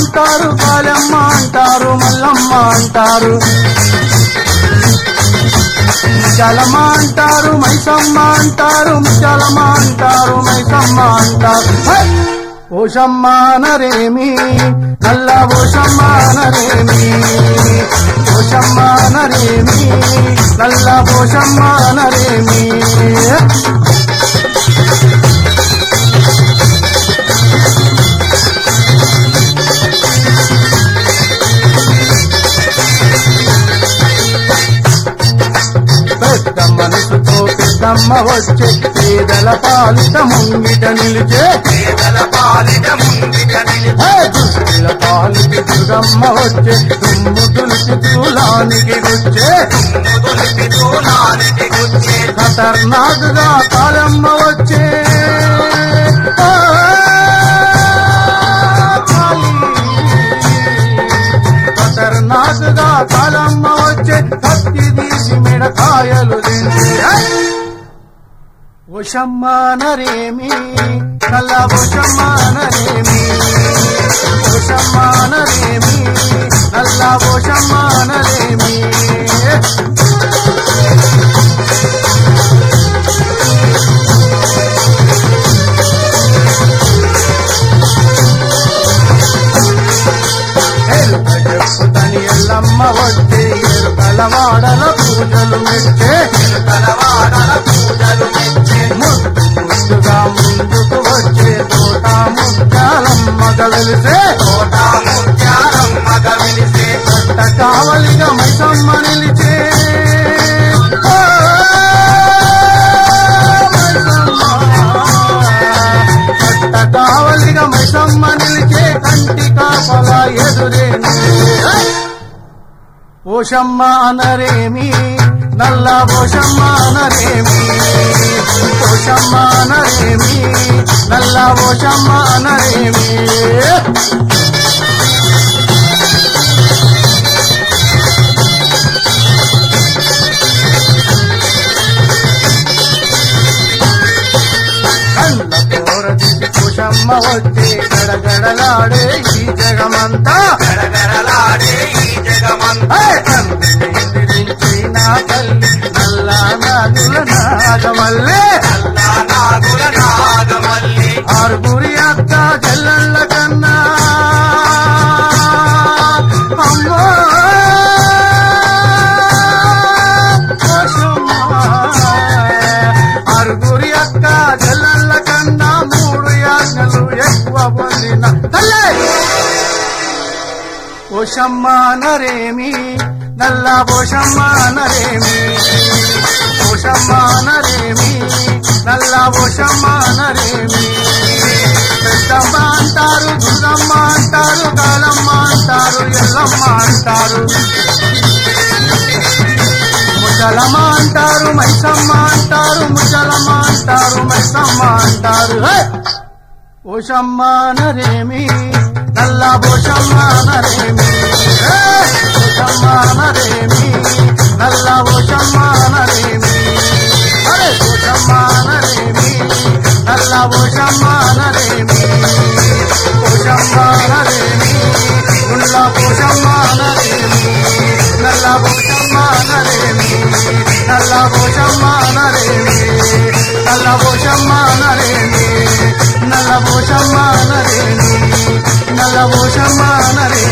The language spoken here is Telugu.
అంటారు కాళమ్మ అంటారు మల్లమ్మ అంటారు ముచ్చలమ్మ అంటారు మైసమ్మ అంటారు ముచ్చలమ్మ అంటారు మైసమ్మ అంటారు హై! ఓషమ్మ నరేమి నల్ల ఓషమ్మ నరేమి ఓషమ్మ నరేమి నల్ల ఓషమ్మ నరేమి పెద్ద మనసుతో పెద్దమ్మ వచ్చే పేదల పాలిట ముంగిట నిలిచే పేదల పాలిట ముంగిట నిలిచి హే దుష్టుల పాలిటి దుర్గమ్మ వచ్చే తుమ్ము తులసి తూలానికి వచ్చే ముదులిపి తూలానికి గుచ్చే ఖతర్నాక్గా కాలమ్మ వచ్చే ఆ, కాళీ. ఖతర్నాక్గా కాలమ్మ వచ్చే కత్తి తీసి మిడకాయలు తింటే హై! ఓషమ్మ నరేమి నల్ల ఓషమ్మ నరేమి ఓషమ్మ నరేమి నల్ల ఓషమ్మ నరేమి ఎరుక చెప్పుతని ఎల్లమ్మ వచ్చే ఎరుకల వాడల పూజలు మెచ్చే తలవాడల పూజలు మెచ్చే ముద్దు ముద్దుగా ముందుకు వచ్చే తోట ముత్యాలమ్మగ వెలిసే తోట ముత్యాలమ్మగ వెలిసే కట్ట కావలిగా మైసమ్మ నిలిచే ఆ, మైసమ్మ. కట్ట కావలిగా మైసమ్మ నిలిచే కంటి కాపల ఎదురే నిలిచే. ఓషమ్మ అనరేమి నల్ల ఓషమ్మ అనరేమి ఓషమ్మ అనరేమి నల్ల ఓషమ్మ అనరేమి కళ్ళ కోరదిసి కుషమ్మ వచ్చే గడగడలాడే ఈ జగమంతా గడగడలాడే ఈ జగమంతా హే! కన్నులు ఎదిరించి నా తల్లి నల్ల నాగుల నాగమల్లే నల్లా నాగుల నాగమల్లి ఆరుగురి అక్క చెల్లెళ్ళ కన్నా అమ్మో ఆరుగురి అక్క చెల్లెళ్ళ కన్నా మూడు యాజ్ఞలు ఎక్కువ పొందిన తల్లే ఓషమ్మ నరేమి నల్ల ఓషమ్మ నరేమి ఓషమ్మ నరేమి నల్ల ఓషమ్మ నరేమి పెద్దమ్మ అంటారు దుర్గమ్మ అంటారు కాలమ్మ అంటారు ఎల్లమ్మ అంటారు ముసలమ్మ అంటారు మైసమ్మ అంటారు ముసలమ్మ అంటారు మైసమ్మ అంటారు హే! ఓషమ్మ నరేమి నల్ల ఓషమ్మ నరేమి హే! ఓషమ్మ నరేమి నల్ల ఓషమ్మ నరేమి అరే ఓషమ్మ నరేమి నల్ల ఓషమ్మ నరేమి ఓషమ్మ నరేమి గుళ్ళ ఓషమ్మ నరేమి నల్ల ఓషమ్మ నరేమి నల్ల ఓషమ్మ నరేమి నల్ల ఓషమ్మ నరేమి నల్ల ఓషమ్మ నరేమి నల్ల ఓషమ్మ నరేమి